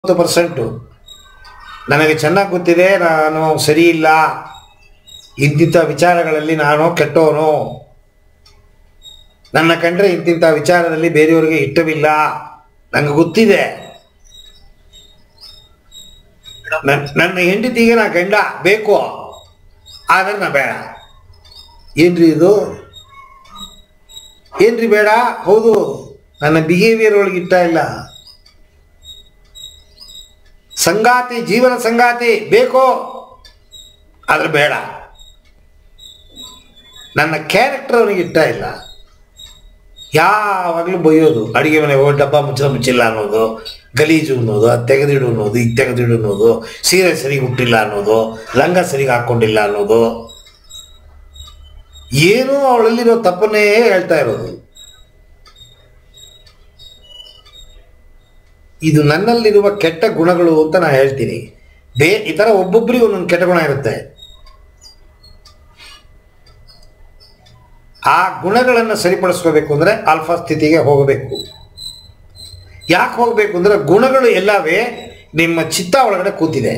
ಮೂವತ್ತು ಪರ್ಸೆಂಟು ನನಗೆ ಚೆನ್ನಾಗಿ ಗೊತ್ತಿದೆ ನಾನು ಸರಿ ಇಲ್ಲ ಇಂತಿಂಥ ವಿಚಾರಗಳಲ್ಲಿ ನಾನು ಕೆಟ್ಟವನು ನನ್ನ ಕಂಡ್ರೆ ಇಂತಿಂಥ ವಿಚಾರದಲ್ಲಿ ಬೇರೆಯವರಿಗೆ ಇಷ್ಟವಿಲ್ಲ ನನಗೆ ಗೊತ್ತಿದೆ ನನ್- ನನ್ನ ಹೆಂಡತಿಗೆ ನಾ ಗಂಡ ಬೇಕು ಆದರೆ ನಾ ಬೇಡ ಏನ್ರಿ ಇದು ಏನ್ರಿ ಬೇಡ ಹೌದು ನನ್ನ ಬಿಹೇವಿಯರ್ ಒಳಗೆ ಇಷ್ಟ ಇಲ್ಲ ಸಂಗಾತಿ ಜೀವನ ಸಂಗಾತಿ ಬೇಕು ಆದ್ರೆ ಬೇಡ ನನ್ನ ಕ್ಯಾರೆಕ್ಟರ್ ಅವನಿಗೆ ಇಷ್ಟ ಇಲ್ಲ ಯಾವಾಗಲೂ ಬೈಯೋದು ಅಡಿಗೆ ಮನೆ ಹೋಗಿ ಡಬ್ಬ ಮುಚ್ಚಲ ಮುಚ್ಚಿಲ್ಲ ಅನ್ನೋದು ಗಲೀಜು ಅನ್ನೋದು ಅದು ತೆಗೆದಿಡು ಅನ್ನೋದು ಇದು ತೆಗೆದಿಡು ಅನ್ನೋದು ಸೀರೆ ಸರಿಗೆ ಹುಟ್ಟಿಲ್ಲ ಅನ್ನೋದು ಲಂಗ ಸರಿಗೆ ಹಾಕ್ಕೊಂಡಿಲ್ಲ ಅನ್ನೋದು ಏನೂ ಅವಳಲ್ಲಿರೋ ತಪ್ಪನ್ನೇ ಹೇಳ್ತಾ ಇರೋದು ಇದು ನನ್ನಲ್ಲಿರುವ ಕೆಟ್ಟ ಗುಣಗಳು ಅಂತ ನಾನು ಹೇಳ್ತೀನಿ ಬೇ ಈ ಥರ ಒಬ್ಬೊಬ್ಬರಿಗೂ ಒಂದೊಂದು ಕೆಟ್ಟ ಗುಣ ಇರುತ್ತೆ ಆ ಗುಣಗಳನ್ನು ಸರಿಪಡಿಸ್ಕೋಬೇಕು ಅಂದರೆ ಆಲ್ಫಾ ಸ್ಥಿತಿಗೆ ಹೋಗಬೇಕು ಯಾಕೆ ಹೋಗಬೇಕು ಅಂದರೆ ಗುಣಗಳು ಎಲ್ಲವೇ ನಿಮ್ಮ ಚಿತ್ತ ಒಳಗಡೆ ಕೂತಿದೆ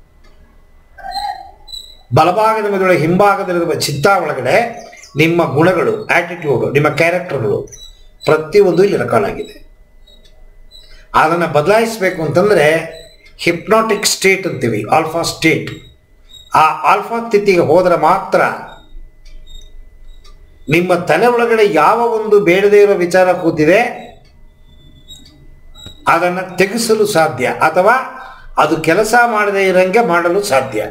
ಬಲಭಾಗದ ಮೇಲೆ ಹಿಂಭಾಗದಲ್ಲಿರುವ ಚಿತ್ತ ಒಳಗಡೆ ನಿಮ್ಮ ಗುಣಗಳು ಆಟಿಟ್ಯೂಡ್ ನಿಮ್ಮ ಕ್ಯಾರೆಕ್ಟರ್ಗಳು ಪ್ರತಿಯೊಂದು ಇಲ್ಲಿ ರೆಕಾರ್ಡ್ ಆಗಿದೆ ಅದನ್ನು ಬದಲಾಯಿಸಬೇಕು ಅಂತಂದರೆ ಹಿಪ್ನಾಟಿಕ್ ಸ್ಟೇಟ್ ಅಂತೀವಿ ಆಲ್ಫಾ ಸ್ಟೇಟ್ ಆ ಆಲ್ಫಾ ಸ್ಥಿತಿಗೆ ಹೋದರೆ ಮಾತ್ರ ನಿಮ್ಮ ತಲೆ ಒಳಗಡೆ ಯಾವ ಒಂದು ಬೇಡದೇ ಇರೋ ವಿಚಾರ ಕೂತಿದೆ ಅದನ್ನು ತೆಗೆಸಲು ಸಾಧ್ಯ ಅಥವಾ ಅದು ಕೆಲಸ ಮಾಡದೇ ಇರಂಗೆ ಮಾಡಲು ಸಾಧ್ಯ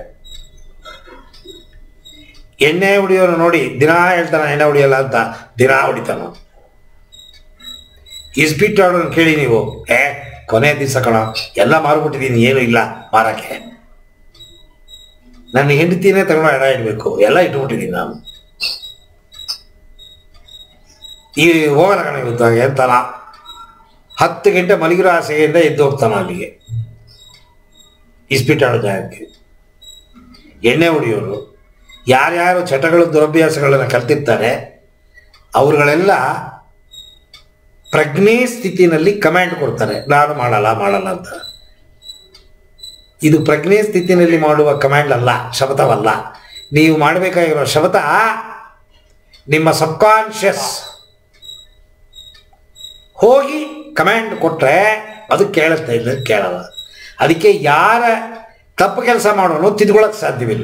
ಎಣ್ಣೆ ಹೊಡಿಯೋನು ನೋಡಿ ದಿನಾ ಹೇಳ್ತಾನ ಎಣ್ಣೆ ಹೊಡಿಯಲ್ಲ ಅಂತ ದಿನಾ ಹೊಡಿತಾನ ಇಸ್ಬಿಟ್ಟು ಆಡೋನು ಕೇಳಿ ನೀವು ಏ ಕೊನೆ ದಿವಸ ಕಣ ಎಲ್ಲ ಮಾರ್ಬಿಟ್ಟಿದ್ದೀನಿ ಏನೂ ಇಲ್ಲ ಮಾರಕ್ಕೆ ನನ್ನ ಹೆಂಡತಿನೇ ತಗೊಂಡು ಎಡ ಇಡಬೇಕು ಎಲ್ಲ ಇಟ್ಬಿಟ್ಟಿದ್ದೀನಿ ನಾನು ಈ ಹೋಗೋಣ ಕಣ ಇವತ್ತು ಎಂತನ ಹತ್ತು ಗಂಟೆ ಮಲಗಿರೋ ಆಸೆಯಿಂದ ಎದ್ದು ಹೋಗ್ತಾನ ಅಲ್ಲಿಗೆ ಇಸ್ಪಿಟ್ಟಾಡೋ ಜಾಗಕ್ಕೆ ಎಣ್ಣೆ ಹೊಡಿಯೋರು ಯಾರ್ಯಾರು ಚಟಗಳು ದುರಭ್ಯಾಸಗಳನ್ನು ಕಲ್ತಿರ್ತಾರೆ ಅವರುಗಳೆಲ್ಲ ಪ್ರಜ್ಞೆ ಸ್ಥಿತಿನಲ್ಲಿ ಕಮೆಂಟ್ ಕೊಡ್ತಾರೆ ನಾನು ಮಾಡಲ್ಲ ಮಾಡಲ್ಲ ಅಂತ ಇದು ಪ್ರಜ್ಞೆ ಸ್ಥಿತಿನಲ್ಲಿ ಮಾಡುವ ಕಮಾಂಡ್ ಅಲ್ಲ ಶಬ್ದವಲ್ಲ ನೀವು ಮಾಡಬೇಕಾಗಿರೋ ಶಬ್ದ ನಿಮ್ಮ ಸಬ್ಕಾನ್ಷಿಯಸ್ ಹೋಗಿ ಕಮ್ಯಾಂಡ್ ಕೊಟ್ಟರೆ ಅದು ಕೇಳುತ್ತೆ ಇಲ್ಲ ಕೇಳಲ್ಲ ಅದಕ್ಕೆ ಯಾರ ತಪ್ಪು ಕೆಲಸ ಮಾಡೋನು ತಿದ್ಕೊಳ್ಳೋಕೆ ಸಾಧ್ಯವಿಲ್ಲ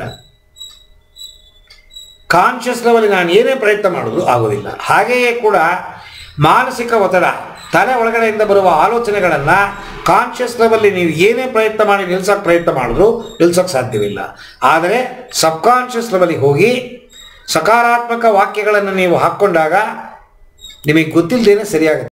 ಕಾನ್ಷಿಯಸ್ ಲೆವೆಲ್ ನಾನು ಏನೇ ಪ್ರಯತ್ನ ಮಾಡೋದು ಆಗೋದಿಲ್ಲ ಹಾಗೆಯೇ ಕೂಡ ಮಾನಸಿಕ ಒತ್ತಡ ತಲೆ ಒಳಗಡೆಯಿಂದ ಬರುವ ಆಲೋಚನೆಗಳನ್ನು ಕಾನ್ಷಿಯಸ್ ಲೆವೆಲ್ಲಿ ನೀವು ಏನೇ ಪ್ರಯತ್ನ ಮಾಡಿ ನಿಲ್ಸೋಕೆ ಪ್ರಯತ್ನ ಮಾಡಿದ್ರು ನಿಲ್ಸೋಕೆ ಸಾಧ್ಯವಿಲ್ಲ ಆದರೆ ಸಬ್ಕಾನ್ಷಿಯಸ್ ಲೆವೆಲಿಗೆ ಹೋಗಿ ಸಕಾರಾತ್ಮಕ ವಾಕ್ಯಗಳನ್ನು ನೀವು ಹಾಕ್ಕೊಂಡಾಗ ನಿಮಗೆ ಗೊತ್ತಿಲ್ಲದೇನೆ ಸರಿಯಾಗುತ್ತೆ